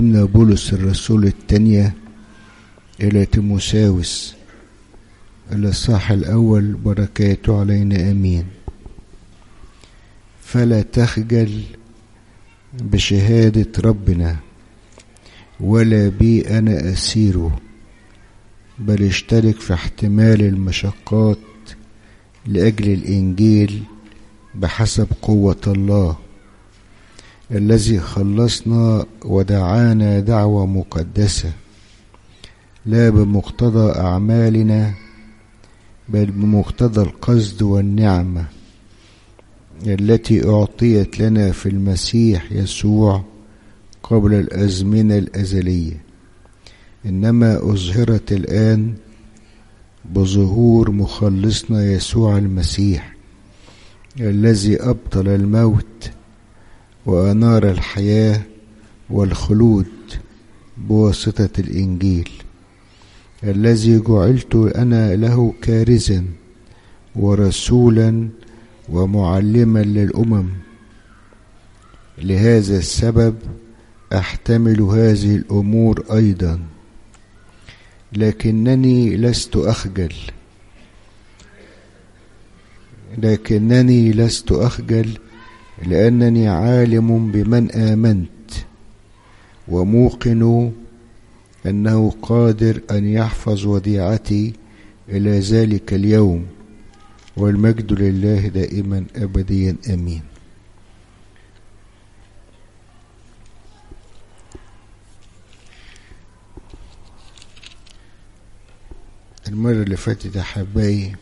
من بولس الرسول الثانية إلى تيموساوس الإصحاح الأول بركاته علينا أمين فلا تخجل بشهادة ربنا ولا بي أنا أسيره بل اشترك في احتمال المشقات لأجل الإنجيل بحسب قوة الله الذي خلصنا ودعانا دعوة مقدسة لا بمقتضى أعمالنا بل بمقتضى القصد والنعمة التي أعطيت لنا في المسيح يسوع قبل الأزمنة الأزلية إنما أظهرت الآن بظهور مخلصنا يسوع المسيح الذي أبطل الموت وأنار الحياة والخلود بواسطة الإنجيل الذي جعلت أنا له كارزا ورسولا ومعلما للأمم لهذا السبب أحتمل هذه الأمور أيضا لكنني لست أخجل لكنني لست أخجل لأنني عالم بمن آمنت وموقن أنه قادر أن يحفظ وديعتي إلى ذلك اليوم والمجد لله دائما أبديا أمين المرة اللي فاتت يا حبايبي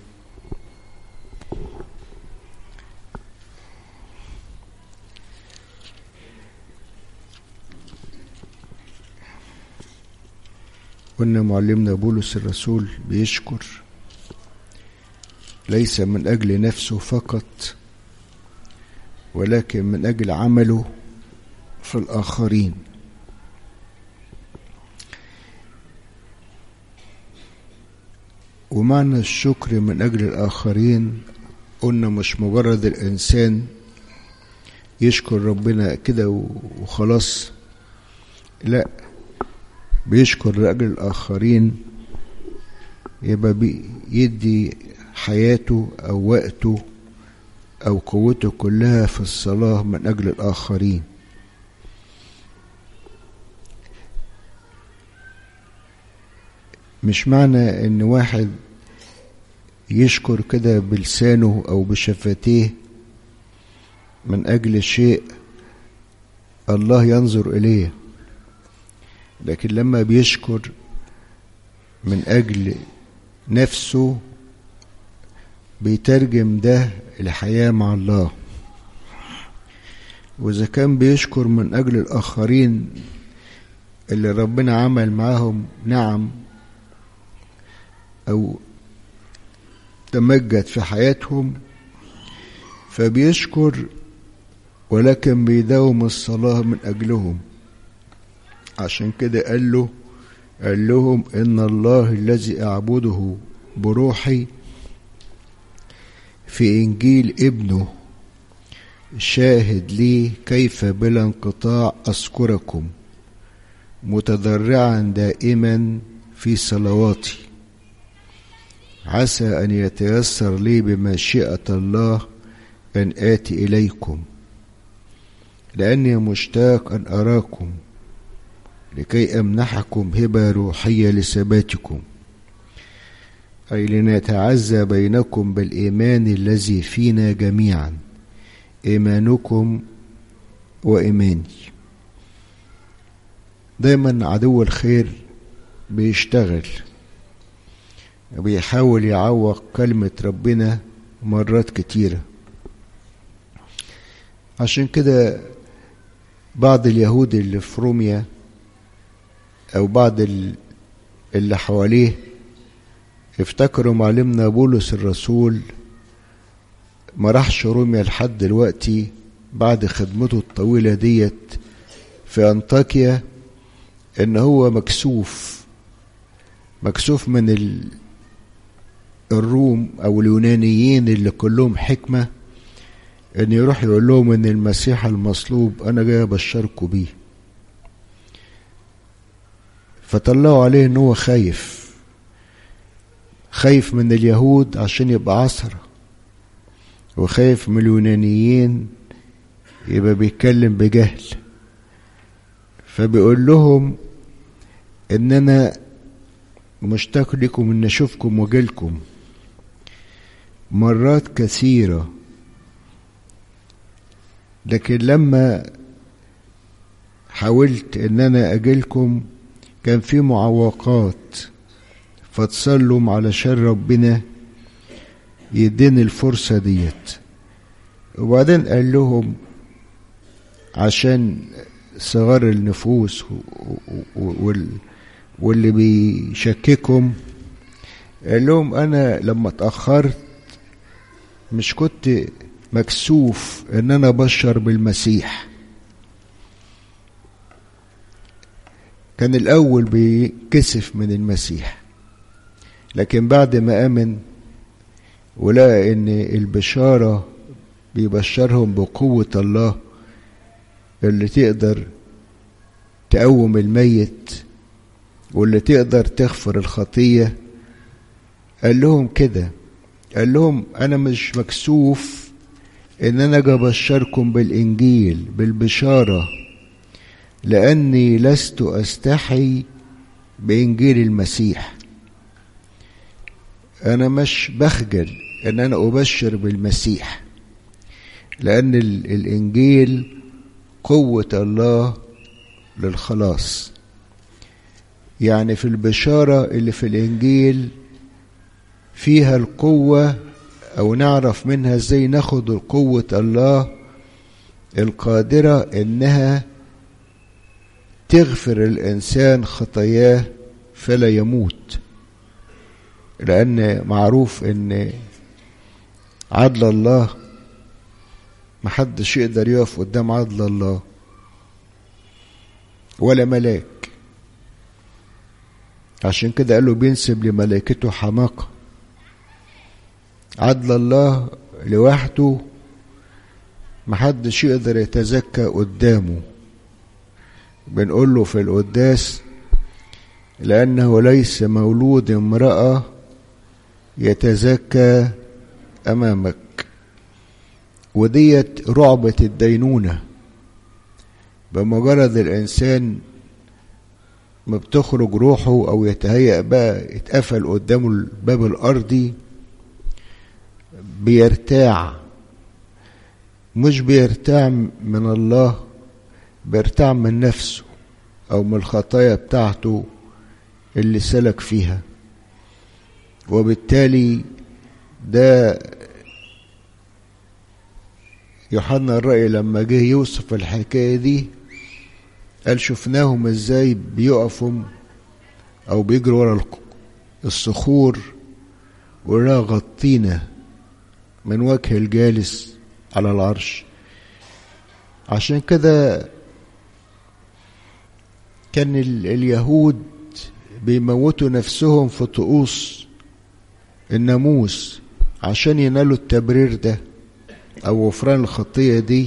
قلنا معلمنا بولس الرسول بيشكر ليس من أجل نفسه فقط ولكن من أجل عمله في الآخرين ومعنى الشكر من أجل الآخرين قلنا مش مجرد الإنسان يشكر ربنا كده وخلاص لا بيشكر لأجل الآخرين يبقى بيدي حياته أو وقته أو قوته كلها في الصلاة من أجل الآخرين مش معنى إن واحد يشكر كده بلسانه أو بشفتيه من أجل شيء الله ينظر إليه لكن لما بيشكر من أجل نفسه بيترجم ده الحياة مع الله وإذا كان بيشكر من أجل الآخرين اللي ربنا عمل معاهم نعم أو تمجد في حياتهم فبيشكر ولكن بيداوم الصلاة من أجلهم عشان كده قال له قال لهم إن الله الذي أعبده بروحي في إنجيل ابنه شاهد لي كيف بلا انقطاع أذكركم متضرعا دائما في صلواتي عسى أن يتيسر لي بمشيئة الله أن آتي إليكم لأني مشتاق أن أراكم لكي أمنحكم هبة روحية لثباتكم أي لنتعزى بينكم بالإيمان الذي فينا جميعا إيمانكم وإيماني دايما عدو الخير بيشتغل بيحاول يعوق كلمة ربنا مرات كتيرة عشان كده بعض اليهود اللي في روميا أو بعض اللي حواليه افتكروا معلمنا بولس الرسول ما راحش روميا لحد دلوقتي بعد خدمته الطويلة ديت في أنطاكيا إن هو مكسوف مكسوف من ال... الروم أو اليونانيين اللي كلهم حكمة إن يروح يقول لهم إن المسيح المصلوب أنا جاي أبشركوا بيه فطلعوا عليه ان هو خايف خايف من اليهود عشان يبقى عصرة وخايف من اليونانيين يبقى بيتكلم بجهل فبيقول لهم ان انا مشتاق لكم ان اشوفكم واجيلكم مرات كثيرة لكن لما حاولت ان انا اجيلكم كان في معوقات فتصلوا علشان ربنا يديني الفرصة ديت وبعدين قال لهم عشان صغار النفوس واللي بيشككهم قال لهم انا لما اتاخرت مش كنت مكسوف ان انا ابشر بالمسيح كان الاول بيكسف من المسيح لكن بعد ما امن ولقى ان البشاره بيبشرهم بقوه الله اللي تقدر تقوم الميت واللي تقدر تغفر الخطيه قال لهم كده قال لهم انا مش مكسوف ان انا اجي ابشركم بالانجيل بالبشاره لاني لست استحي بانجيل المسيح انا مش بخجل ان انا ابشر بالمسيح لان الانجيل قوه الله للخلاص يعني في البشاره اللي في الانجيل فيها القوة أو نعرف منها ازاي ناخد قوة الله القادرة إنها تغفر الإنسان خطاياه فلا يموت لأن معروف إن عدل الله محدش يقدر يقف قدام عدل الله ولا ملاك عشان كده قالوا بينسب لملائكته حماقه عدل الله لوحده محدش يقدر يتزكى قدامه بنقول له في القداس لأنه ليس مولود امرأة يتزكى أمامك وديت رعبة الدينونة بمجرد الإنسان ما بتخرج روحه أو يتهيأ بقى اتقفل قدامه الباب الأرضي بيرتاع مش بيرتاع من الله بيرتاع من نفسه او من الخطايا بتاعته اللي سلك فيها وبالتالي ده يوحنا الرأي لما جه يوصف الحكاية دي قال شفناهم ازاي بيقفوا او بيجروا ورا الصخور ولا غطينا من وجه الجالس على العرش عشان كده كان اليهود بيموتوا نفسهم في طقوس الناموس عشان ينالوا التبرير ده او غفران الخطيه دي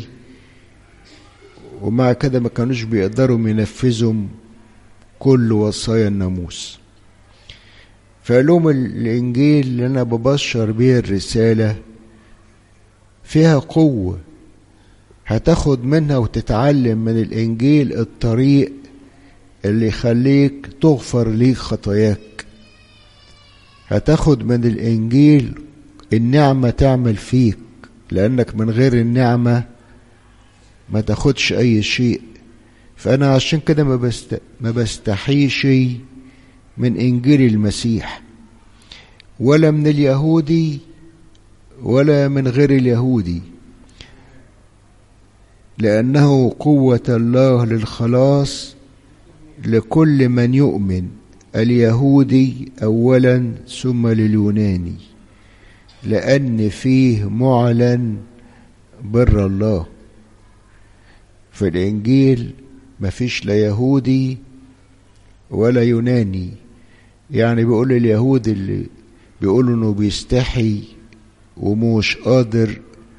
ومع كده ما كانوش بيقدروا ينفذوا كل وصايا الناموس فقال لهم الانجيل اللي انا ببشر بيه الرساله فيها قوة هتاخد منها وتتعلم من الإنجيل الطريق اللي يخليك تغفر ليك خطاياك هتاخد من الإنجيل النعمة تعمل فيك لأنك من غير النعمة ما تاخدش أي شيء فأنا عشان كده ما, بست... ما بستحيش من إنجيل المسيح ولا من اليهودي ولا من غير اليهودي لأنه قوة الله للخلاص لكل من يؤمن اليهودي أولا ثم لليوناني لأن فيه معلن بر الله في الإنجيل مفيش لا يهودي ولا يوناني يعني بيقول اليهود اللي بيقولوا انه بيستحي ومش قادر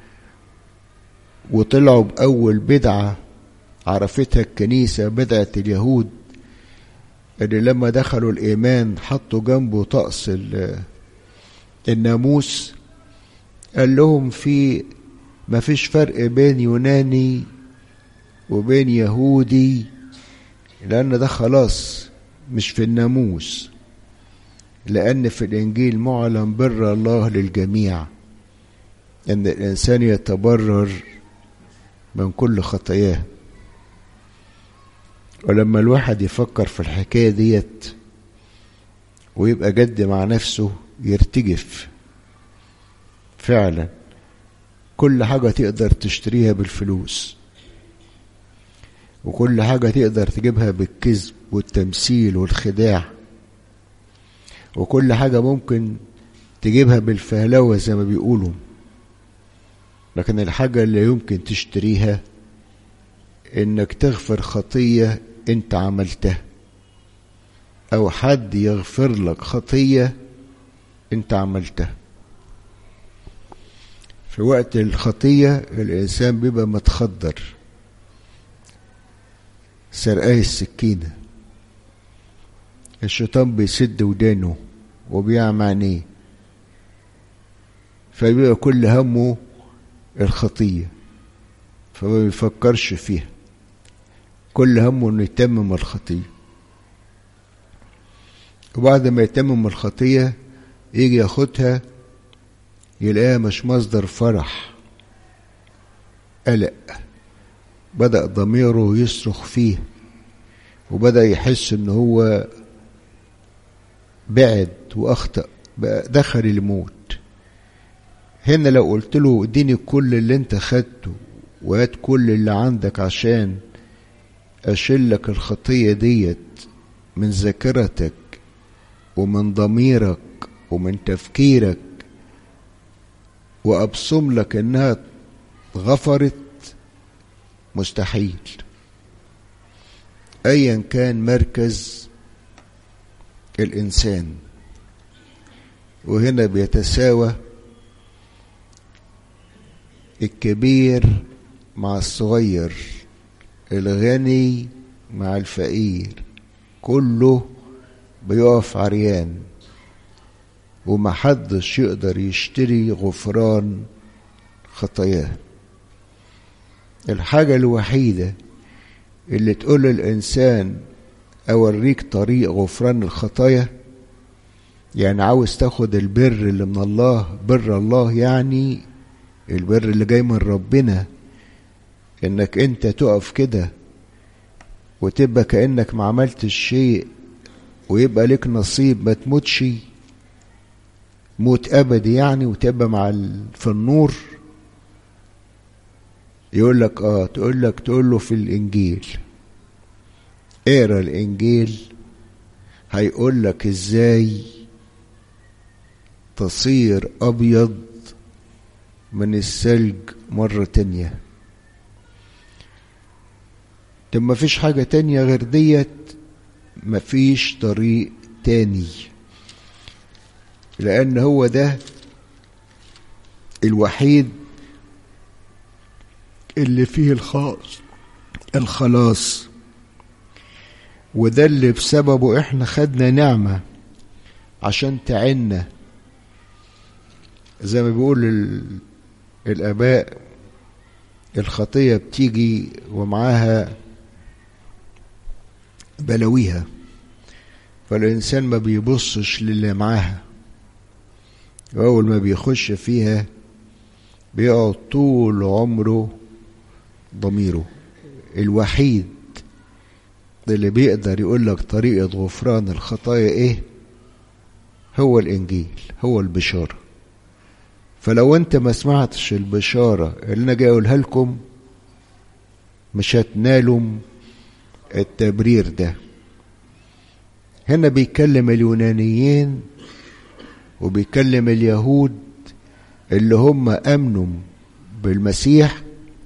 وطلعوا بأول بدعة عرفتها الكنيسة بدعة اليهود اللي لما دخلوا الإيمان حطوا جنبه طقس الناموس قال لهم في ما فيش فرق بين يوناني وبين يهودي لأن ده خلاص مش في الناموس لأن في الإنجيل معلن بر الله للجميع أن الإنسان يتبرر من كل خطاياه ولما الواحد يفكر في الحكاية ديت ويبقى جد مع نفسه يرتجف فعلا كل حاجة تقدر تشتريها بالفلوس وكل حاجة تقدر تجيبها بالكذب والتمثيل والخداع وكل حاجة ممكن تجيبها بالفهلوة زي ما بيقولوا لكن الحاجة اللي يمكن تشتريها انك تغفر خطية انت عملتها او حد يغفر لك خطية انت عملتها في وقت الخطية الانسان بيبقى متخدر سرقاه السكينة الشيطان بيسد ودانه وبيعمى عينيه فبيبقى كل همه الخطية فما بيفكرش فيها كل همه انه يتمم الخطية وبعد ما يتمم الخطية يجي ياخدها يلاقيها مش مصدر فرح قلق بدأ ضميره يصرخ فيه وبدأ يحس ان هو بعد واخطأ بقى دخل الموت هنا لو قلت له اديني كل اللي انت خدته وهات كل اللي عندك عشان اشيلك الخطية ديت من ذاكرتك ومن ضميرك ومن تفكيرك وابصم لك انها غفرت مستحيل ايا كان مركز الانسان وهنا بيتساوى الكبير مع الصغير الغني مع الفقير كله بيقف عريان ومحدش يقدر يشتري غفران خطاياه الحاجة الوحيدة اللي تقول للإنسان أوريك طريق غفران الخطايا يعني عاوز تاخد البر اللي من الله بر الله يعني البر اللي جاي من ربنا انك انت تقف كده وتبقى كأنك ما عملتش شيء ويبقى لك نصيب ما تموتش موت ابدي يعني وتبقى مع في النور يقول لك اه تقول لك تقول له في الانجيل اقرا الانجيل هيقول لك ازاي تصير ابيض من الثلج مرة تانية طب مفيش حاجة تانية غير ديت مفيش طريق تاني لأن هو ده الوحيد اللي فيه الخاص الخلاص وده اللي بسببه احنا خدنا نعمة عشان تعنا زي ما بيقول الآباء الخطية بتيجي ومعاها بلاويها فالإنسان ما بيبصش للي معاها وأول ما بيخش فيها بيقعد طول عمره ضميره الوحيد اللي بيقدر يقول لك طريقة غفران الخطايا ايه هو الانجيل هو البشارة فلو انت ما سمعتش البشارة اللي انا جاي اقولها لكم مش هتنالوا التبرير ده هنا بيكلم اليونانيين وبيكلم اليهود اللي هم امنوا بالمسيح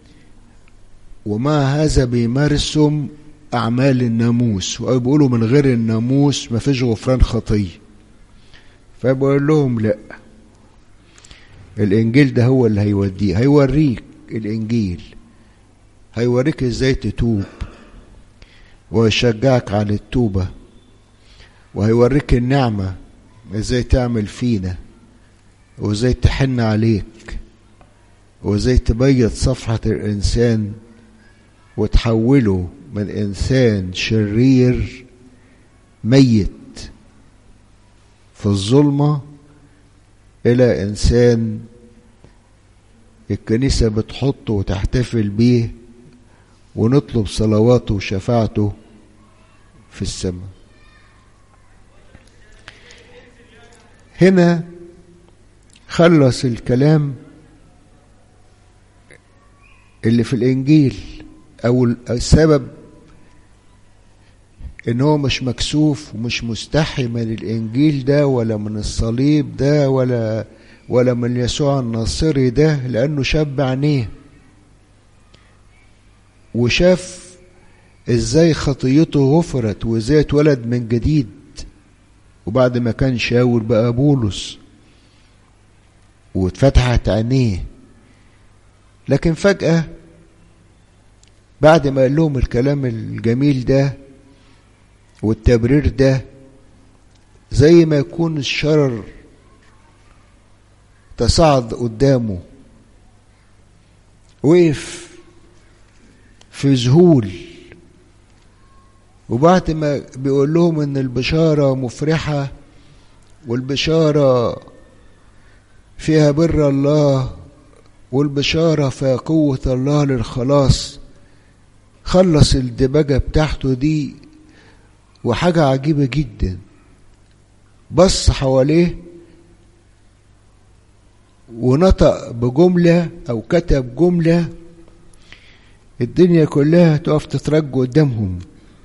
ومع هذا بيمارسوا أعمال الناموس وبيقولوا من غير الناموس ما فيش غفران خطية فبقول لهم لا الإنجيل ده هو اللي هيوديه هيوريك الإنجيل هيوريك إزاي تتوب ويشجعك على التوبة وهيوريك النعمة ازاي تعمل فينا وازاي تحن عليك وازاي تبيض صفحة الإنسان وتحوله من إنسان شرير ميت في الظلمة إلى إنسان الكنيسة بتحطه وتحتفل بيه ونطلب صلواته وشفاعته في السماء هنا خلص الكلام اللي في الإنجيل أو السبب إن هو مش مكسوف ومش مستحي من الإنجيل ده ولا من الصليب ده ولا ولا من يسوع الناصري ده لأنه شاب عينيه وشاف ازاي خطيته غفرت وازاي اتولد من جديد وبعد ما كان شاول بقى بولس واتفتحت عينيه لكن فجأة بعد ما قال لهم الكلام الجميل ده والتبرير ده زي ما يكون الشرر تصاعد قدامه وقف في ذهول وبعد ما بيقول لهم ان البشاره مفرحه والبشاره فيها بر الله والبشاره فيها قوه الله للخلاص خلص الدباجه بتاعته دي وحاجه عجيبه جدا بص حواليه ونطق بجمله او كتب جمله الدنيا كلها تقف تترج قدامهم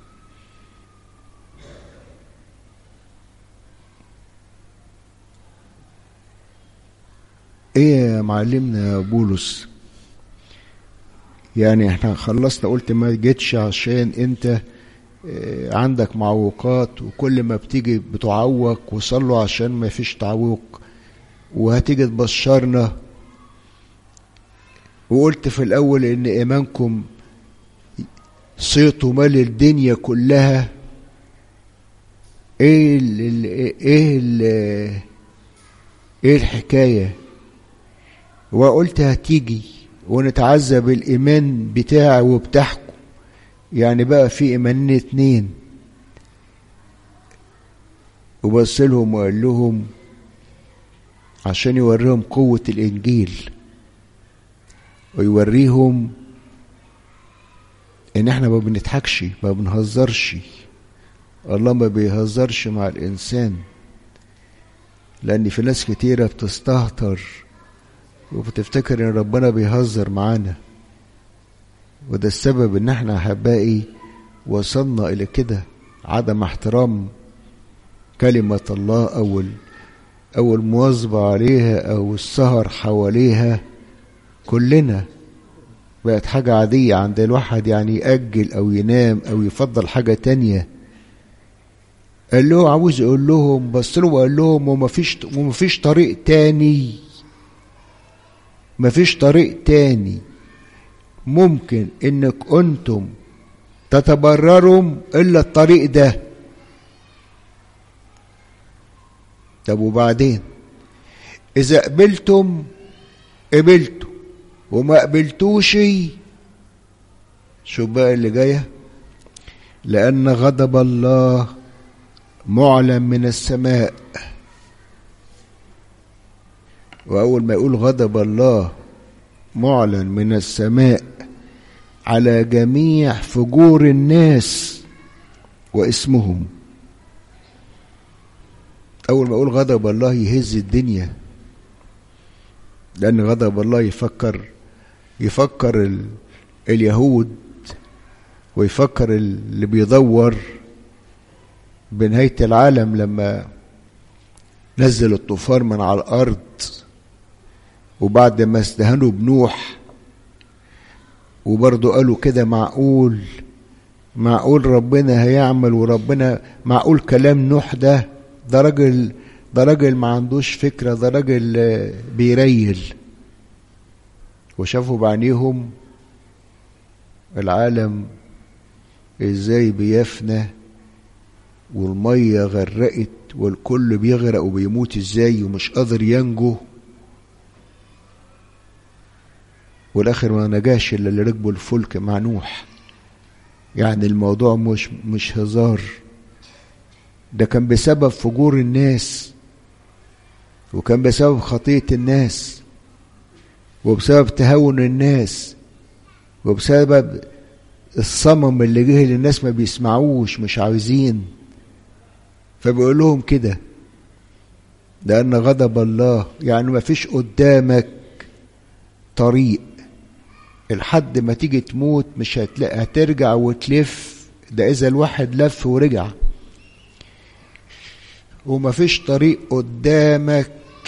ايه يا معلمنا يا بولس يعني احنا خلصنا قلت ما جيتش عشان انت عندك معوقات وكل ما بتيجي بتعوق وصلوا عشان ما فيش تعويق وهتيجي تبشرنا وقلت في الاول ان ايمانكم صيته مال الدنيا كلها ايه ال ايه ال ايه الحكايه وقلت هتيجي ونتعزى بالايمان بتاعي وبتاعكم يعني بقى في ايمانين اتنين وبص لهم وقال لهم عشان يوريهم قوة الإنجيل ويوريهم إن إحنا ما بنضحكش ما بنهزرش الله ما بيهزرش مع الإنسان لأن في ناس كتيرة بتستهتر وبتفتكر إن ربنا بيهزر معانا وده السبب إن إحنا أحبائي وصلنا إلى كده عدم احترام كلمة الله أو أو المواظبة عليها أو السهر حواليها كلنا بقت حاجة عادية عند الواحد يعني يأجل أو ينام أو يفضل حاجة تانية قال له عاوز يقول لهم بص له وقال لهم وما فيش وما فيش طريق تاني ما فيش طريق تاني ممكن انك انتم تتبرروا الا الطريق ده طب وبعدين اذا قبلتم قبلتوا وما قبلتوش شوف بقى اللي جايه لان غضب الله معلن من السماء واول ما يقول غضب الله معلن من السماء على جميع فجور الناس واسمهم أول ما أقول غضب الله يهز الدنيا لأن غضب الله يفكر يفكر ال... اليهود ويفكر اللي بيدور بنهاية العالم لما نزل الطوفان من على الأرض وبعد ما استهانوا بنوح وبرضه قالوا كده معقول معقول ربنا هيعمل وربنا معقول كلام نوح ده ده راجل ده راجل ما عندوش فكرة ده راجل بيريل وشافوا بعينيهم العالم ازاي بيفنى والمية غرقت والكل بيغرق وبيموت ازاي ومش قادر ينجو والاخر ما نجاش الا اللي ركبوا الفلك مع نوح يعني الموضوع مش مش هزار ده كان بسبب فجور الناس وكان بسبب خطية الناس وبسبب تهاون الناس وبسبب الصمم اللي جه للناس ما بيسمعوش مش عاوزين فبيقول لهم كده لأن غضب الله يعني ما فيش قدامك طريق لحد ما تيجي تموت مش هتلاقي هترجع وتلف ده إذا الواحد لف ورجع وما فيش طريق قدامك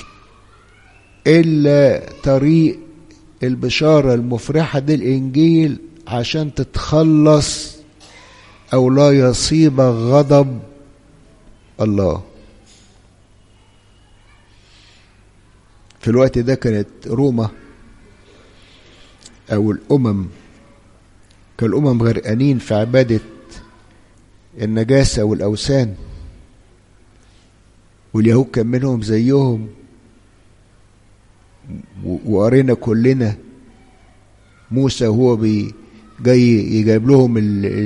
إلا طريق البشارة المفرحة دي الإنجيل عشان تتخلص أو لا يصيبك غضب الله في الوقت ده كانت روما أو الأمم كان الأمم غرقانين في عبادة النجاسة والأوثان واليهود كان منهم زيهم وقرينا كلنا موسى وهو بي جاي يجيب لهم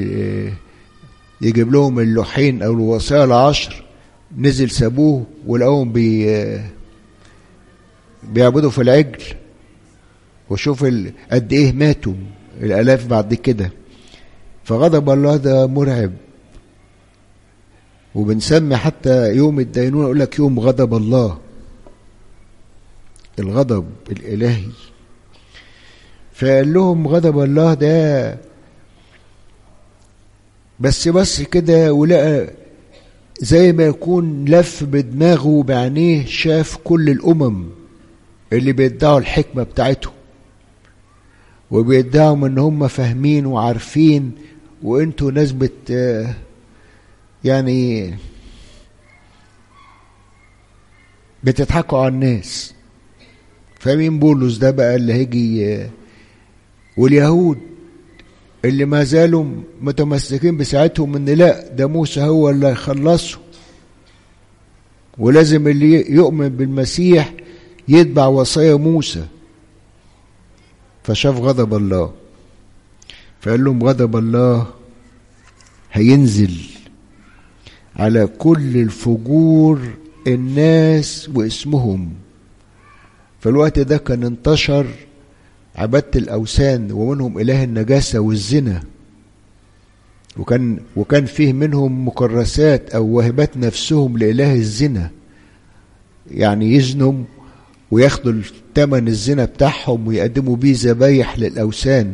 يجيب لهم اللوحين او الوصايا العشر نزل سابوه ولقاهم بي بيعبدوا في العجل وشوف قد ايه ماتوا الالاف بعد كده فغضب الله ده مرعب وبنسمي حتى يوم الدينونة يقول لك يوم غضب الله الغضب الإلهي فقال لهم غضب الله ده بس بس كده ولقى زي ما يكون لف بدماغه بعينيه شاف كل الأمم اللي بيدعوا الحكمة بتاعتهم وبيدعوا ان هم فاهمين وعارفين وانتوا ناس بت يعني بتضحكوا على الناس فمين بولس ده بقى اللي هيجي واليهود اللي ما زالوا متمسكين بساعتهم ان لا ده موسى هو اللي هيخلصه ولازم اللي يؤمن بالمسيح يتبع وصايا موسى فشاف غضب الله فقال لهم غضب الله هينزل على كل الفجور الناس واسمهم في الوقت ده كان انتشر عبادة الأوثان ومنهم إله النجاسة والزنا وكان وكان فيه منهم مكرسات أو واهبات نفسهم لإله الزنا يعني يزنوا وياخدوا ثمن الزنا بتاعهم ويقدموا بيه ذبايح للأوثان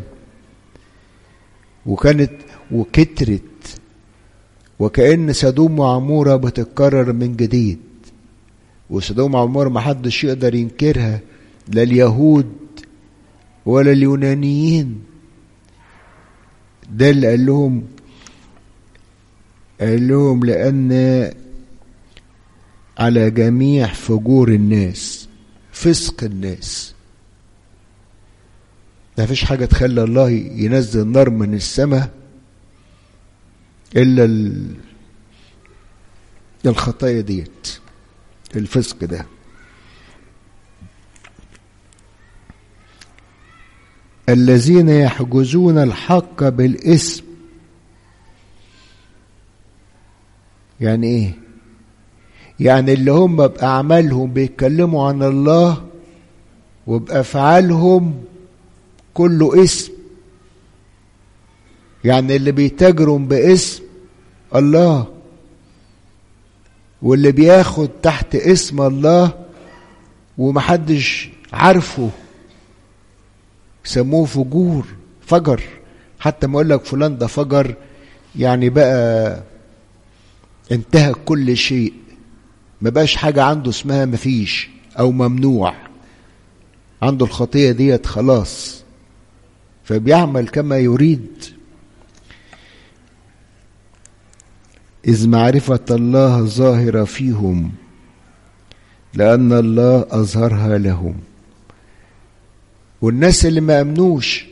وكانت وكترت وكأن سدوم وعمورة بتتكرر من جديد وسدوم وعمورة محدش يقدر ينكرها لا اليهود ولا اليونانيين ده اللي قال لهم قال لهم لأن على جميع فجور الناس فسق الناس ما فيش حاجة تخلي الله ينزل نار من السماء إلا الخطايا ديت الفسق ده الذين يحجزون الحق بالاسم يعني ايه يعني اللي هم بأعمالهم بيتكلموا عن الله وبأفعالهم كله اسم يعني اللي بيتاجروا باسم الله واللي بياخد تحت اسم الله ومحدش عارفه سموه فجور فجر حتى ما اقول لك فلان ده فجر يعني بقى انتهى كل شيء ما بقاش حاجة عنده اسمها مفيش أو ممنوع عنده الخطية ديت خلاص فبيعمل كما يريد إذ معرفة الله ظاهرة فيهم لأن الله أظهرها لهم والناس اللي ما أمنوش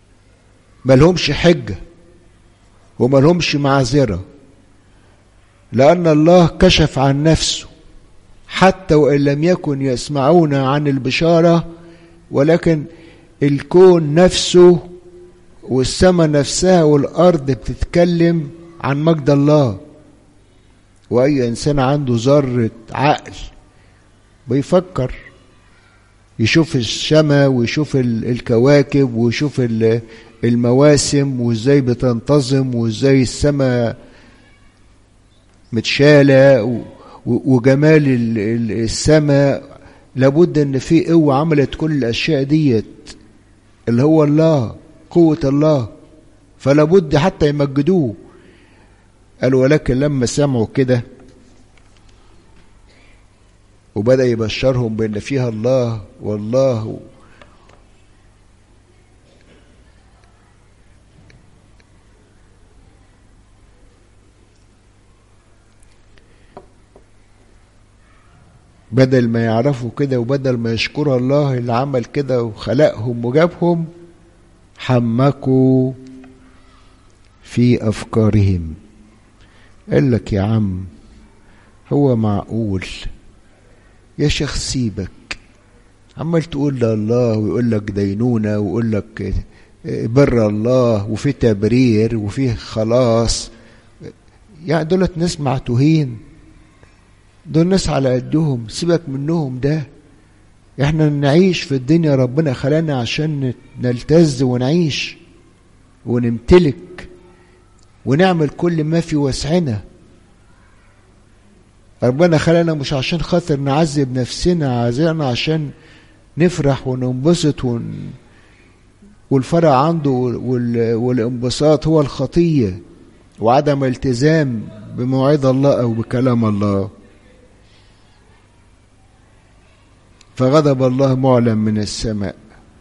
ما لهمش حجة وما لهمش معذرة لأن الله كشف عن نفسه حتى وإن لم يكن يسمعون عن البشارة ولكن الكون نفسه والسماء نفسها والأرض بتتكلم عن مجد الله وأي إنسان عنده ذرة عقل بيفكر يشوف السماء ويشوف الكواكب ويشوف المواسم وازاي بتنتظم وازاي السماء متشالة وجمال السماء لابد ان في قوة عملت كل الاشياء ديت اللي هو الله قوة الله فلا بد حتى يمجدوه قال ولكن لما سمعوا كده وبدأ يبشرهم بأن فيها الله والله بدل ما يعرفوا كده وبدل ما يشكروا الله اللي عمل كده وخلقهم وجابهم حمكوا في أفكارهم قال لك يا عم هو معقول يا شيخ سيبك عمال تقول لله ويقول لك دينونة ويقول لك بر الله وفي تبرير وفيه خلاص يعني دولت ناس معتوهين دول ناس على قدهم سيبك منهم ده احنا نعيش في الدنيا ربنا خلانا عشان نلتز ونعيش ونمتلك ونعمل كل ما في وسعنا ربنا خلانا مش عشان خاطر نعذب نفسنا عايزنا عشان نفرح وننبسط ون... والفرح عنده وال... والانبساط هو الخطية وعدم التزام بمواعيد الله أو بكلام الله فغضب الله معلن من السماء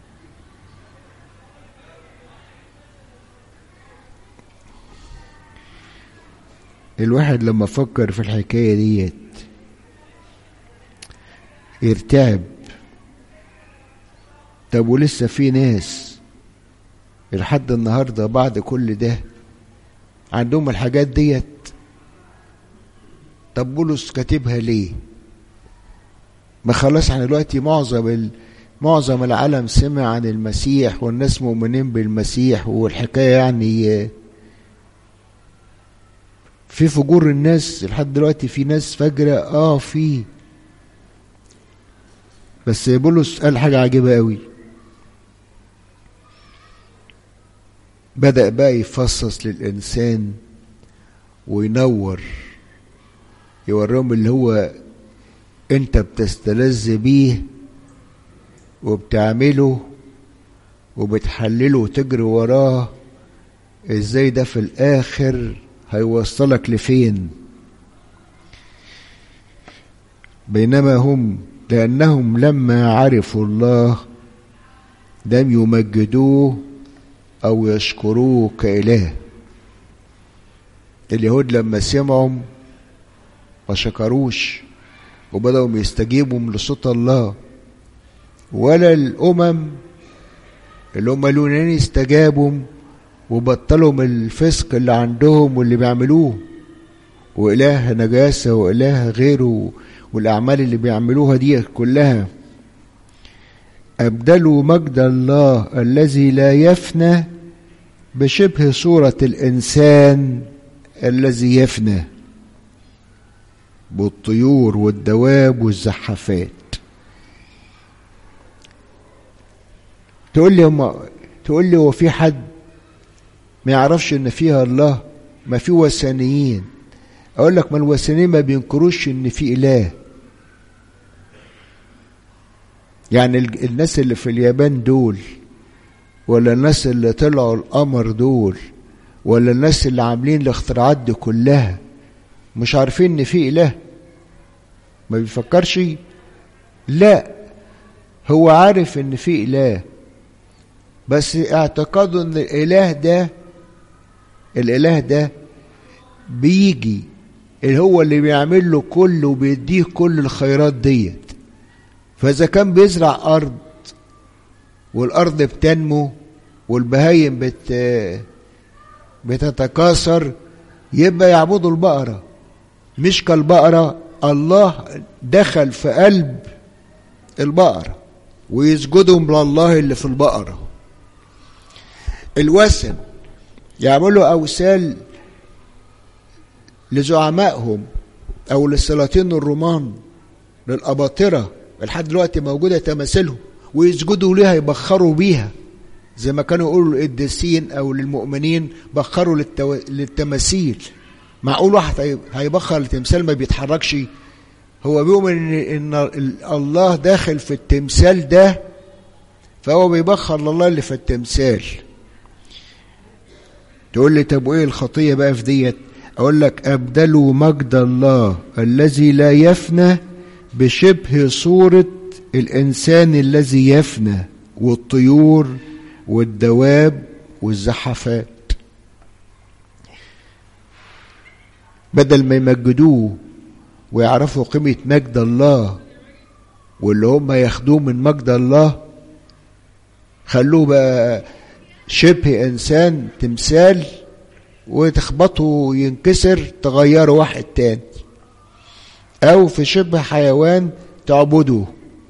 الواحد لما فكر في الحكاية ديت يرتعب طب ولسه في ناس لحد النهارده بعد كل ده عندهم الحاجات ديت طب بولس كاتبها ليه ما خلاص احنا دلوقتي معظم ال... معظم العالم سمع عن المسيح والناس مؤمنين بالمسيح والحكايه يعني في فجور الناس لحد دلوقتي في ناس فجرة اه في بس بولس قال حاجة عجيبة قوي بدأ بقى يفصص للإنسان وينور يوريهم اللي هو انت بتستلذ بيه وبتعمله وبتحلله وتجري وراه ازاي ده في الاخر هيوصلك لفين بينما هم لانهم لما عرفوا الله لم يمجدوه او يشكروه كاله اليهود لما سمعوا ما شكروش وبدأوا يستجيبوا لصوت الله ولا الأمم اللي هم اليونان استجابوا وبطلوا من الفسق اللي عندهم واللي بيعملوه وإله نجاسة وإله غيره والأعمال اللي بيعملوها دي كلها أبدلوا مجد الله الذي لا يفنى بشبه صورة الإنسان الذي يفنى بالطيور والدواب والزحافات تقول لي هم تقول لي هو في حد ما يعرفش ان فيها الله ما في وثنيين اقول لك ما الوثنيين ما بينكروش ان في اله يعني الناس اللي في اليابان دول ولا الناس اللي طلعوا القمر دول ولا الناس اللي عاملين الاختراعات دي كلها مش عارفين ان في اله ما بيفكرش لا هو عارف ان في اله بس اعتقاده ان الاله ده الاله ده بيجي اللي هو اللي بيعمل له كل وبيديه كل الخيرات ديت فاذا كان بيزرع ارض والارض بتنمو والبهايم بت بتتكاثر يبقى يعبدوا البقره مش كالبقرة الله دخل في قلب البقرة ويسجدوا لله اللي في البقرة الوثن يعملوا أوثال لزعمائهم أو للسلاطين الرومان للأباطرة لحد دلوقتي موجودة تماثيلهم ويسجدوا ليها يبخروا بيها زي ما كانوا يقولوا للقديسين أو للمؤمنين بخروا للتو... للتماثيل معقول واحد هيبخر التمثال ما بيتحركش هو بيؤمن ان ان الله داخل في التمثال ده فهو بيبخر لله اللي في التمثال تقول لي طب وايه الخطيه بقى في ديت اقول لك ابدلوا مجد الله الذي لا يفنى بشبه صوره الانسان الذي يفنى والطيور والدواب والزحفات بدل ما يمجدوه ويعرفوا قيمة مجد الله واللي هم ياخدوه من مجد الله خلوه بقى شبه إنسان تمثال وتخبطه ينكسر تغيره واحد تاني أو في شبه حيوان تعبده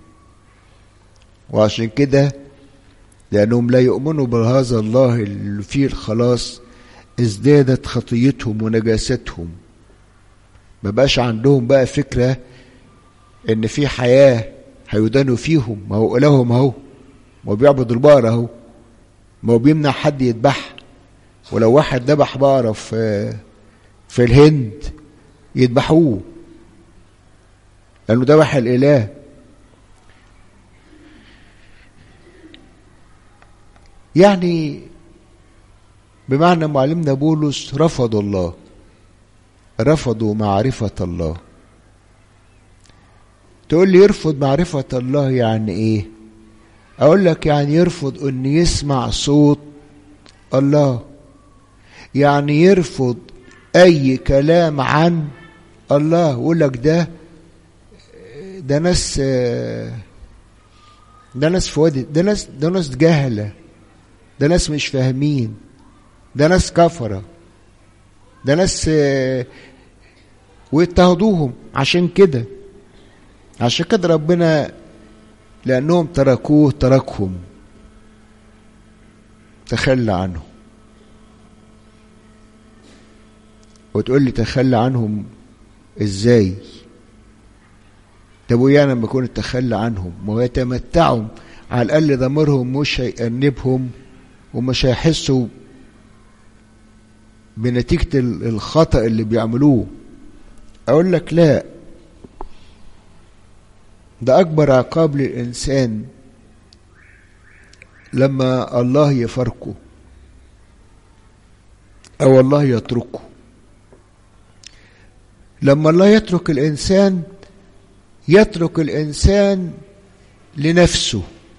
وعشان كده لأنهم لا يؤمنوا بهذا الله اللي فيه الخلاص ازدادت خطيتهم ونجاستهم ما بقاش عندهم بقى فكرة ان في حياة هيدانوا فيهم ما هو إلههم اهو ما هو بيعبد البقرة اهو ما هو بيمنع حد يذبح ولو واحد ذبح بقرة في في الهند يذبحوه لأنه ذبح الإله يعني بمعنى معلمنا بولس رفضوا الله رفضوا معرفة الله تقول لي يرفض معرفة الله يعني ايه اقول لك يعني يرفض ان يسمع صوت الله يعني يرفض اي كلام عن الله يقول لك ده ده ناس ده ناس في وادي ده ناس ده ناس جهله ده ناس مش فاهمين ده ناس كفره ده ناس ويضطهدوهم عشان كده عشان كده ربنا لأنهم تركوه تركهم تخلى عنهم وتقول لي تخلى عنهم ازاي طب ويانا لما يكون تخلى عنهم ما هو يتمتعوا على الاقل ضميرهم مش هيأنبهم ومش هيحسوا بنتيجة الخطأ اللي بيعملوه أقول لك لا ده أكبر عقاب للإنسان لما الله يفارقه أو الله يتركه لما الله يترك الإنسان يترك الإنسان لنفسه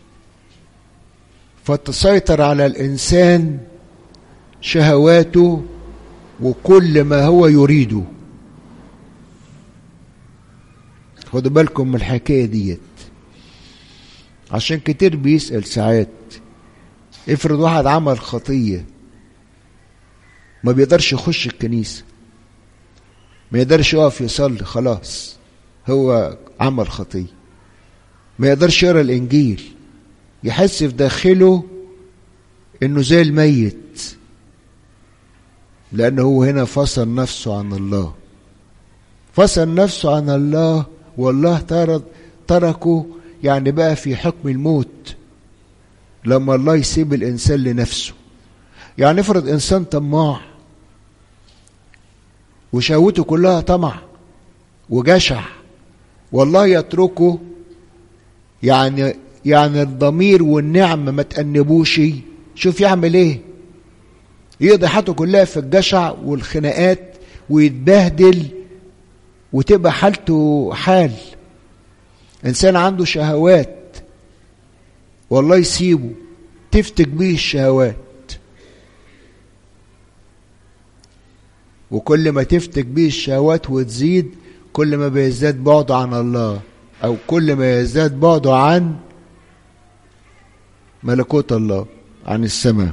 فتسيطر على الإنسان شهواته وكل ما هو يريده خدوا بالكم من الحكاية ديت عشان كتير بيسأل ساعات افرض واحد عمل خطية ما بيقدرش يخش الكنيسة ما يقدرش يقف يصلي خلاص هو عمل خطية ما يقدرش يقرا الإنجيل يحس في داخله إنه زي الميت لأنه هو هنا فصل نفسه عن الله فصل نفسه عن الله والله ترك تركه يعني بقى في حكم الموت لما الله يسيب الإنسان لنفسه يعني افرض إنسان طماع وشهوته كلها طمع وجشع والله يتركه يعني يعني الضمير والنعم ما تأنبوش شوف يعمل ايه يقضي حياته كلها في الجشع والخناقات ويتبهدل وتبقى حالته حال انسان عنده شهوات والله يسيبه تفتك بيه الشهوات وكل ما تفتك بيه الشهوات وتزيد كل ما بيزداد بعده عن الله او كل ما يزداد بعده عن ملكوت الله عن السماء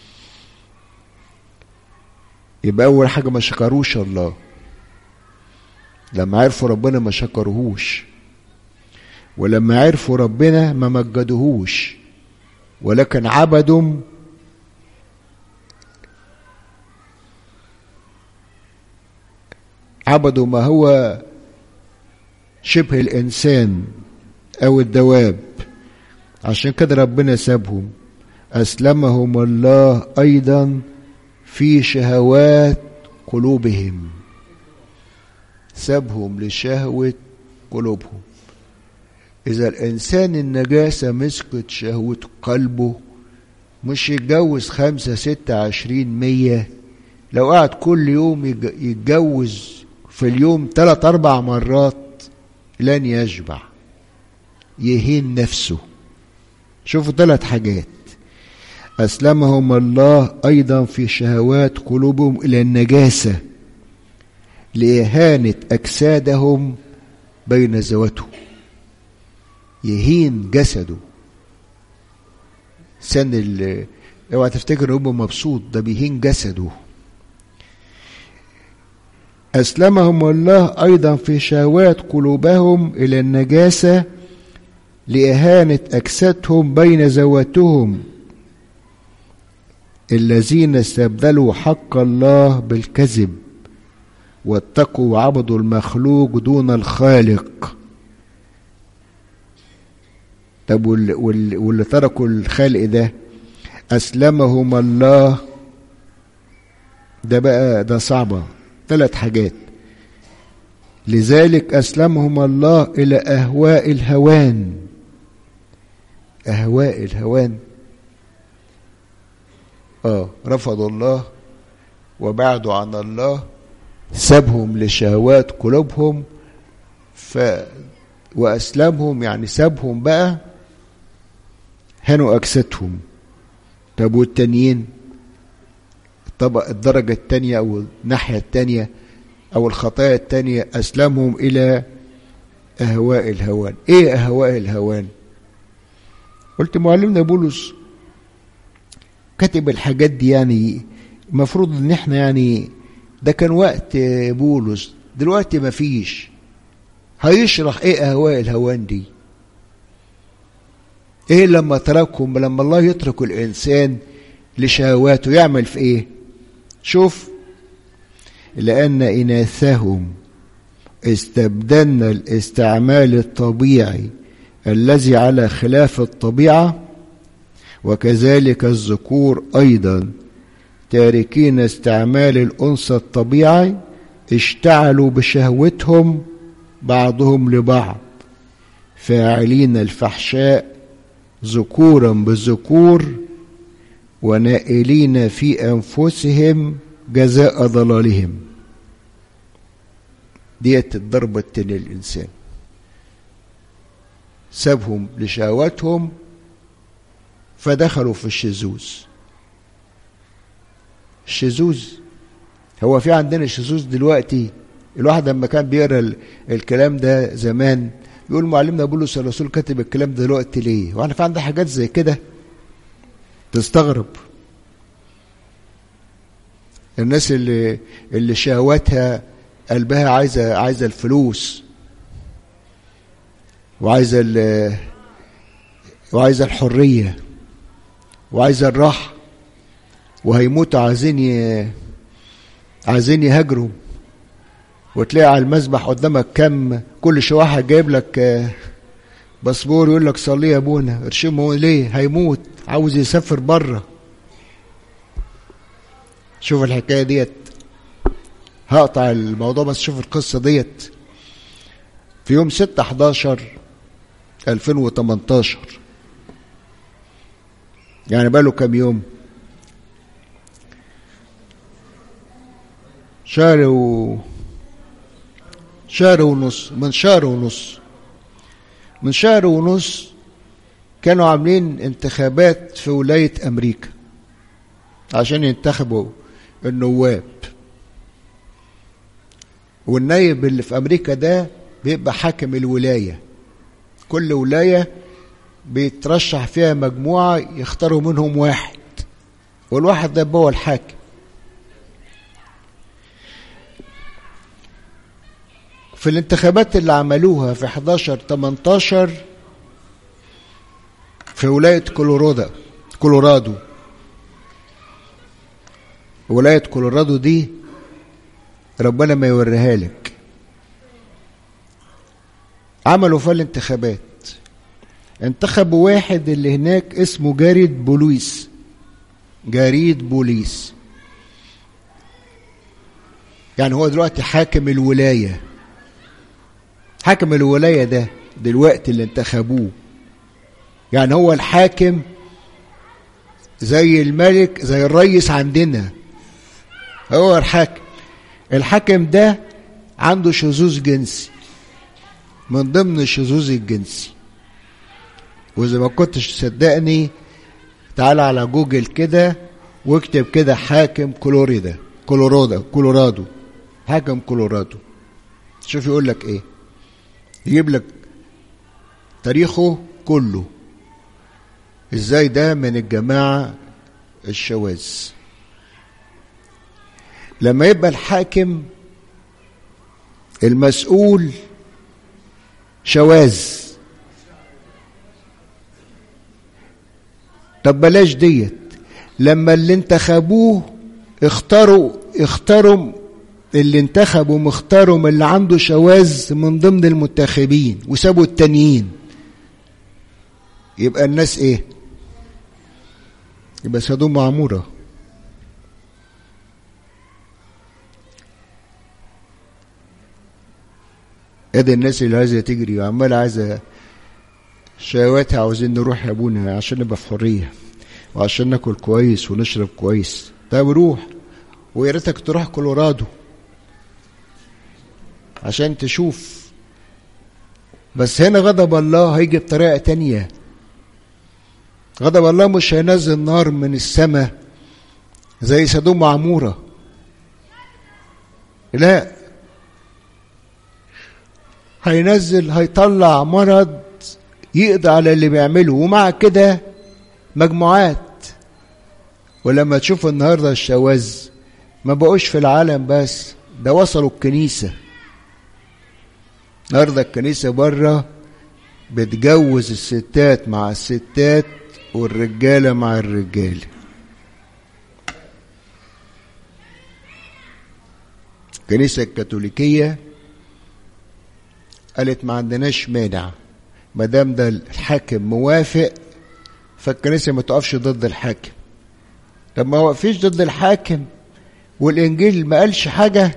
يبقى اول حاجه ما شكروش الله لما عرفوا ربنا ما شكروهوش ولما عرفوا ربنا ما مجدوهوش ولكن عبدوا عبدوا ما هو شبه الإنسان أو الدواب عشان كده ربنا سابهم أسلمهم الله أيضا في شهوات قلوبهم سابهم لشهوة قلوبهم إذا الإنسان النجاسة مسكت شهوة قلبه مش يتجوز خمسة ستة عشرين مية لو قعد كل يوم يتجوز في اليوم ثلاث أربع مرات لن يشبع يهين نفسه شوفوا ثلاث حاجات أسلمهم الله أيضا في شهوات قلوبهم إلى النجاسة لإهانة أجسادهم بين ذواتهم يهين جسده سن ال اوعى تفتكر هو مبسوط ده بيهين جسده أسلمهم الله أيضا في شهوات قلوبهم إلى النجاسة لإهانة أجسادهم بين ذواتهم الذين استبدلوا حق الله بالكذب واتقوا وعبدوا المخلوق دون الخالق طب واللي تركوا الخلق ده أسلمهم الله ده بقى ده صعبة ثلاث حاجات لذلك أسلمهم الله إلى أهواء الهوان أهواء الهوان آه رفضوا الله وبعدوا عن الله سابهم لشهوات قلوبهم ف وأسلمهم يعني سابهم بقى هنوا أجسادهم طب والتانيين الطبق الدرجة التانية أو الناحية التانية أو الخطايا التانية أسلمهم إلى أهواء الهوان إيه أهواء الهوان قلت معلمنا بولس كتب الحاجات دي يعني المفروض ان احنا يعني ده كان وقت بولس دلوقتي مفيش هيشرح ايه اهواء الهوان دي ايه لما تركهم لما الله يترك الانسان لشهواته يعمل في ايه شوف لان اناثهم استبدلنا الاستعمال الطبيعي الذي على خلاف الطبيعه وكذلك الذكور ايضا تاركين استعمال الانثى الطبيعي اشتعلوا بشهوتهم بعضهم لبعض فاعلين الفحشاء ذكورا بذكور ونائلين في انفسهم جزاء ضلالهم ديت الضربة التانية للإنسان سابهم لشهواتهم فدخلوا في الشذوذ الشذوذ هو في عندنا شذوذ دلوقتي الواحد لما كان بيقرا الكلام ده زمان يقول معلمنا بولس الرسول كاتب الكلام ده دلوقتي ليه؟ واحنا في عندنا حاجات زي كده تستغرب الناس اللي اللي شهواتها قلبها عايزه عايزه الفلوس وعايزه وعايزه الحريه وعايزه الراحه وهيموتوا عايزين ي... عايزين يهاجروا وتلاقي على المسبح قدامك كم كل شويه واحد جايب لك باسبور يقول لك صلي يا ابونا ارشمه ليه هيموت عاوز يسافر بره شوف الحكايه ديت هقطع الموضوع بس شوف القصه ديت في يوم 6 11 2018 يعني بقاله كام يوم شهر و شهر ونص من شهر ونص من شهر ونص كانوا عاملين انتخابات في ولاية أمريكا عشان ينتخبوا النواب والنايب اللي في أمريكا ده بيبقى حاكم الولاية كل ولاية بيترشح فيها مجموعة يختاروا منهم واحد والواحد ده هو الحاكم في الانتخابات اللي عملوها في 11 18 في ولاية كولورادو كولورادو ولاية كولورادو دي ربنا ما يوريها لك عملوا فيها الانتخابات انتخبوا واحد اللي هناك اسمه جاريد بوليس جاريد بوليس يعني هو دلوقتي حاكم الولاية حاكم الولاية ده دلوقتي اللي انتخبوه يعني هو الحاكم زي الملك زي الرئيس عندنا هو الحاكم الحاكم ده عنده شذوذ جنسي من ضمن الشذوذ الجنسي واذا ما كنتش تصدقني تعال على جوجل كده واكتب كده حاكم كولوريدا كولورادو كولورادو حاكم كولورادو شوف يقول لك ايه يجيب لك تاريخه كله ازاي ده من الجماعة الشواذ لما يبقى الحاكم المسؤول شواذ طب بلاش ديت لما اللي انتخبوه اختاروا اختاروا اللي انتخبوا مختاروا من اللي عنده شواذ من ضمن المنتخبين وسابوا التانيين يبقى الناس ايه يبقى سدوم وعموره ادي الناس اللي عايزه تجري وعمال عايزه شهواتها عاوزين نروح يا ابونا عشان نبقى في حريه وعشان ناكل كويس ونشرب كويس طب روح ويا ريتك تروح كولورادو عشان تشوف بس هنا غضب الله هيجي بطريقه تانية غضب الله مش هينزل نار من السماء زي سدوم وعموره لا هينزل هيطلع مرض يقضي على اللي بيعمله ومع كده مجموعات ولما تشوف النهارده الشواذ ما بقوش في العالم بس ده وصلوا الكنيسه النهارده الكنيسه بره بتجوز الستات مع الستات والرجاله مع الرجاله الكنيسه الكاثوليكيه قالت ما عندناش مانع ما دام ده الحاكم موافق فالكنيسه ما تقفش ضد الحاكم طب ما وقفيش ضد الحاكم والانجيل ما قالش حاجه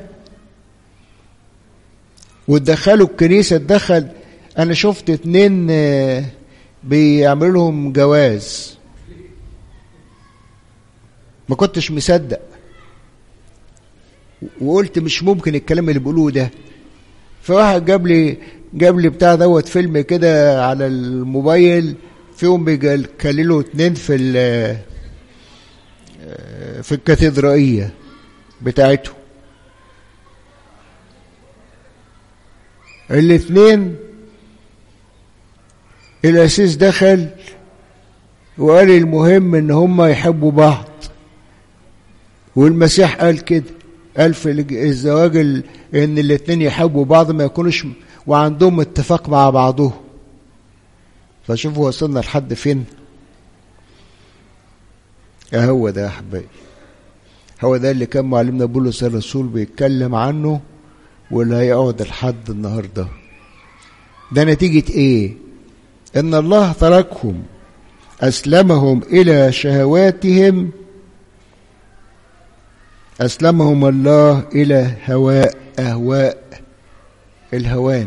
وتدخلوا الكنيسه تدخل انا شفت اتنين بيعملوا لهم جواز ما كنتش مصدق وقلت مش ممكن الكلام اللي بيقولوه ده فواحد جاب لي جاب لي بتاع دوت فيلم كده على الموبايل فيهم بيكللوا اتنين في في الكاتدرائية بتاعته الاتنين الأسيس دخل وقال المهم ان هما يحبوا بعض والمسيح قال كده قال في الزواج ان الاتنين يحبوا بعض ما يكونوش وعندهم اتفاق مع بعضهم فشوفوا وصلنا لحد فين هو ده يا احبائي هو ده اللي كان معلمنا بولس الرسول بيتكلم عنه واللي هيقعد لحد النهارده ده نتيجة ايه ان الله تركهم اسلمهم الى شهواتهم اسلمهم الله الى هواء اهواء الهوان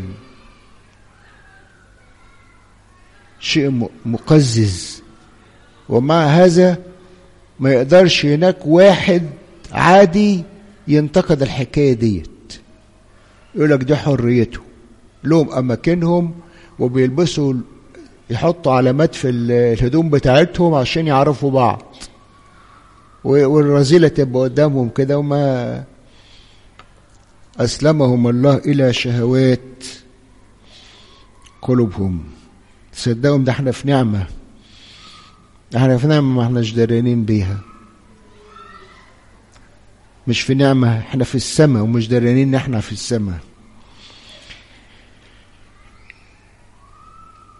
شيء مقزز ومع هذا ما يقدرش هناك واحد عادي ينتقد الحكايه ديت يقول لك دي حريته لهم اماكنهم وبيلبسوا يحطوا علامات في الهدوم بتاعتهم عشان يعرفوا بعض والرذيلة تبقى قدامهم كده وما أسلمهم الله إلى شهوات قلوبهم صدقهم ده احنا في نعمة احنا في نعمة ما احناش دارينين بيها مش في نعمة احنا في السماء ومش دارينين ان احنا في السماء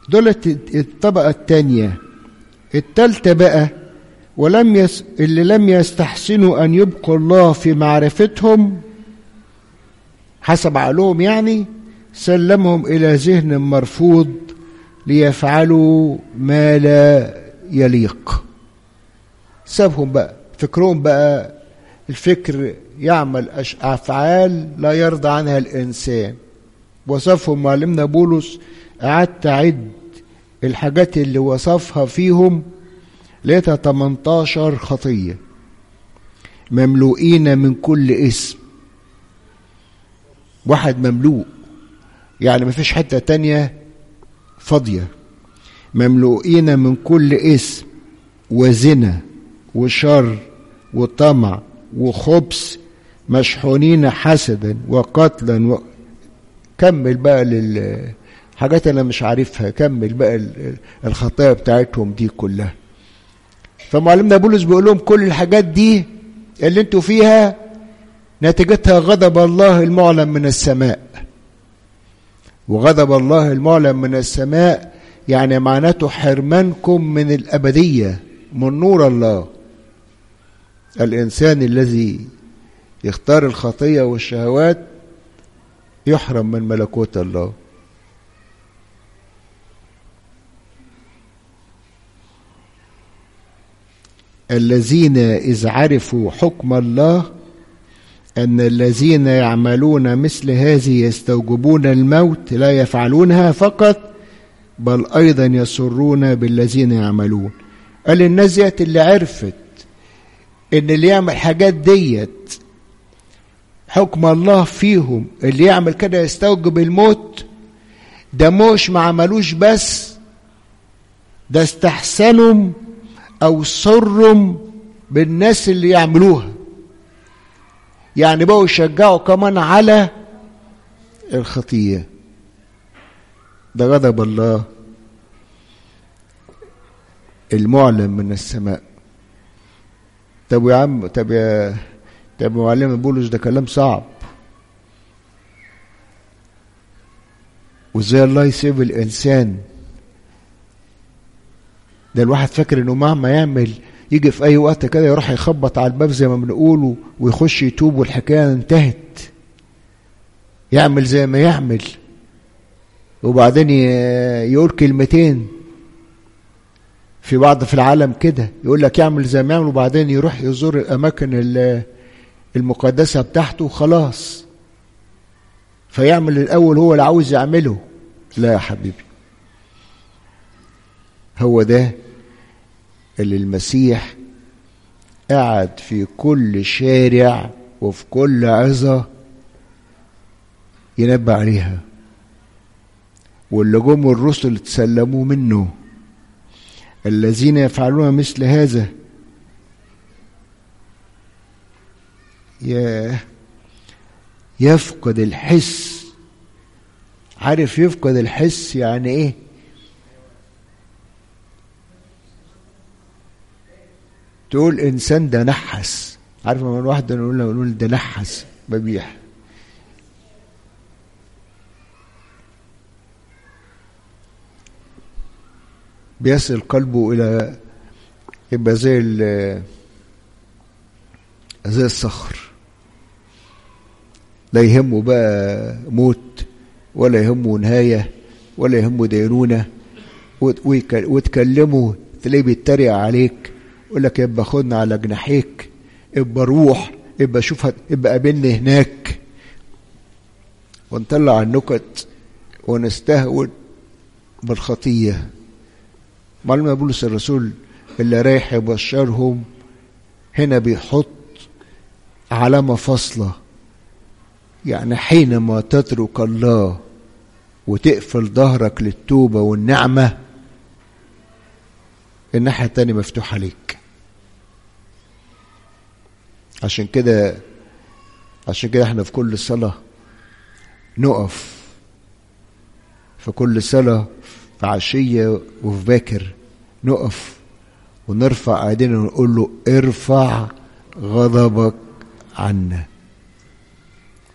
دولت الطبقة التانية التالتة بقى ولم يس... اللي لم يستحسنوا أن يبقوا الله في معرفتهم حسب عقلهم يعني سلمهم إلى ذهن مرفوض ليفعلوا ما لا يليق سابهم بقى فكرهم بقى الفكر يعمل أفعال لا يرضى عنها الإنسان وصفهم معلمنا بولس قعدت أعد الحاجات اللي وصفها فيهم لقيتها 18 خطية مملوئين من كل اسم واحد مملوء يعني ما فيش حتة تانية فاضية مملوئين من كل اسم وزنا وشر وطمع وخبث مشحونين حسدا وقتلا و... كمل بقى لل حاجات انا مش عارفها كمل بقى الخطايا بتاعتهم دي كلها فمعلمنا بولس بيقول لهم كل الحاجات دي اللي انتوا فيها نتيجتها غضب الله المعلن من السماء وغضب الله المعلن من السماء يعني معناته حرمانكم من الأبدية من نور الله الإنسان الذي يختار الخطية والشهوات يحرم من ملكوت الله الذين إذ عرفوا حكم الله أن الذين يعملون مثل هذه يستوجبون الموت لا يفعلونها فقط بل أيضا يسرون بالذين يعملون قال الناس ديت اللي عرفت إن اللي يعمل حاجات ديت حكم الله فيهم اللي يعمل كده يستوجب الموت ده مش ما عملوش بس ده استحسنهم أو سرهم بالناس اللي يعملوها يعني بقوا يشجعوا كمان على الخطية ده غضب الله المعلن من السماء طب يا عم طب يا طب معلم بولس ده كلام صعب وازاي الله يسيب الانسان ده الواحد فاكر انه مهما يعمل يجي في اي وقت كده يروح يخبط على الباب زي ما بنقول ويخش يتوب والحكايه انتهت يعمل زي ما يعمل وبعدين يقول كلمتين في بعض في العالم كده يقول لك يعمل زي ما يعمل وبعدين يروح يزور الاماكن المقدسه بتاعته وخلاص فيعمل الاول هو اللي عاوز يعمله لا يا حبيبي هو ده اللي المسيح قعد في كل شارع وفي كل عظة ينبه عليها واللي جم الرسل تسلموا منه الذين يفعلون مثل هذا يفقد الحس عارف يفقد الحس يعني ايه تقول انسان ده نحس عارف لما الواحد نقول نقول ده نحس ببيح بيصل قلبه الى يبقى زي زي الصخر لا يهمه بقى موت ولا يهمه نهاية ولا يهمه دينونة وتكلمه تلاقيه بيتريق عليك يقول لك يبقى خدنا على جناحيك يبقى روح يبقى شوف يبقى قابلني هناك ونطلع النكت ونستهون بالخطية معلم بولس الرسول اللي رايح يبشرهم هنا بيحط علامة فاصلة يعني حينما تترك الله وتقفل ظهرك للتوبة والنعمة الناحية التانية مفتوحة ليك عشان كده عشان كده احنا في كل صلاة نقف في كل صلاة في عشية وفي باكر نقف ونرفع ايدينا ونقول له ارفع غضبك عنا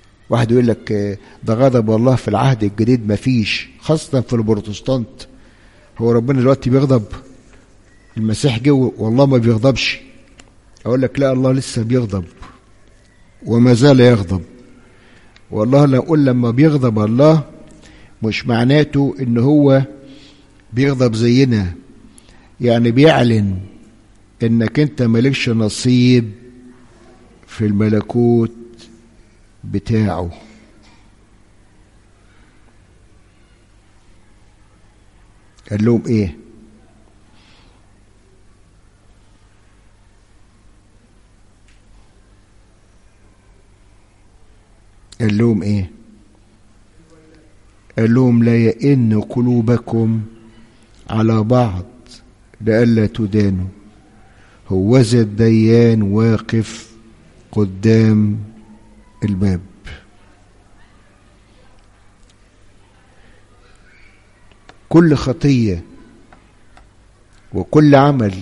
واحد يقول لك ده غضب الله في العهد الجديد ما فيش خاصة في البروتستانت هو ربنا دلوقتي بيغضب المسيح جه والله ما بيغضبش اقول لك لا الله لسه بيغضب وما زال يغضب والله لو اقول لما بيغضب الله مش معناته ان هو بيغضب زينا يعني بيعلن انك انت مالكش نصيب في الملكوت بتاعه قال لهم ايه قال لهم ايه قال لهم لا يئن قلوبكم على بعض لئلا تدانوا هوذا الديان واقف قدام الباب كل خطيه وكل عمل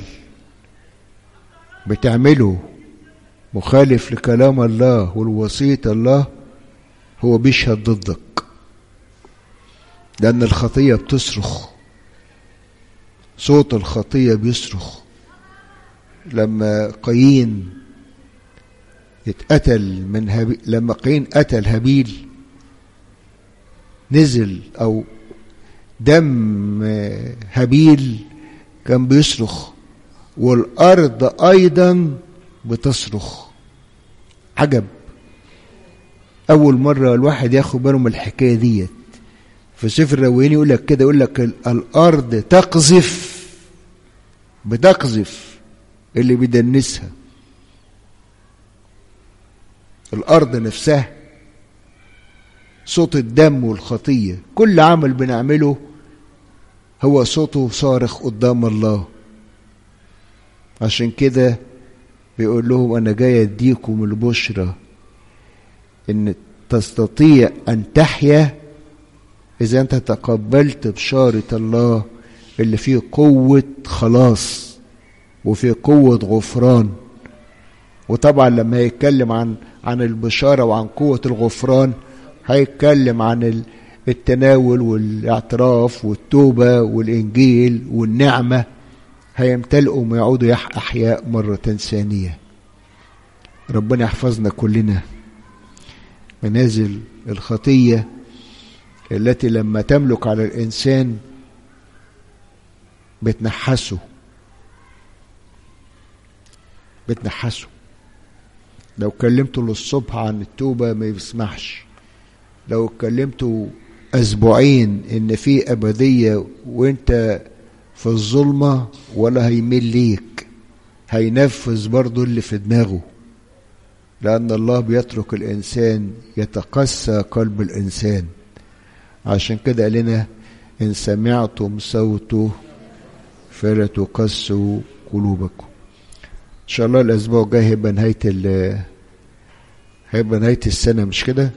بتعمله مخالف لكلام الله والوصية الله هو بيشهد ضدك لأن الخطية بتصرخ صوت الخطية بيصرخ لما قايين اتقتل من هبي... لما قايين قتل هابيل نزل أو دم هابيل كان بيصرخ والأرض أيضا بتصرخ عجب أول مرة الواحد ياخد باله من الحكاية ديت في سفر الرويين يقول لك كده يقول لك الأرض تقذف بتقذف اللي بيدنسها الأرض نفسها صوت الدم والخطية كل عمل بنعمله هو صوته صارخ قدام الله عشان كده بيقول لهم أنا جاي أديكم البشرى إن تستطيع أن تحيا إذا أنت تقبلت بشارة الله اللي فيه قوة خلاص وفيه قوة غفران وطبعا لما يتكلم عن عن البشارة وعن قوة الغفران هيتكلم عن التناول والاعتراف والتوبة والإنجيل والنعمة هيمتلئوا ويعودوا أحياء مرة ثانية ربنا يحفظنا كلنا من هذه الخطية التي لما تملك على الإنسان بتنحسه بتنحسه لو كلمته للصبح عن التوبة ما يسمعش لو كلمته أسبوعين إن في أبدية وأنت في الظلمة ولا هيميل ليك هينفذ برضه اللي في دماغه لأن الله بيترك الإنسان يتقسى قلب الإنسان عشان كده قال لنا إن سمعتم صوته فلا تقسوا قلوبكم إن شاء الله الأسبوع الجاي هيبقى نهاية ال هيبقى نهاية السنة مش كده؟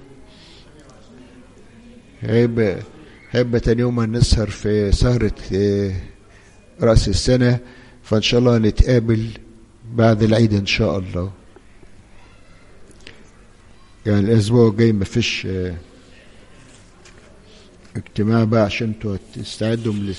هيبقى هيبقى تاني يوم هنسهر في سهرة رأس السنة فإن شاء الله نتقابل بعد العيد إن شاء الله يعني الأسبوع الجاي مفيش اجتماع بقى عشان تستعدوا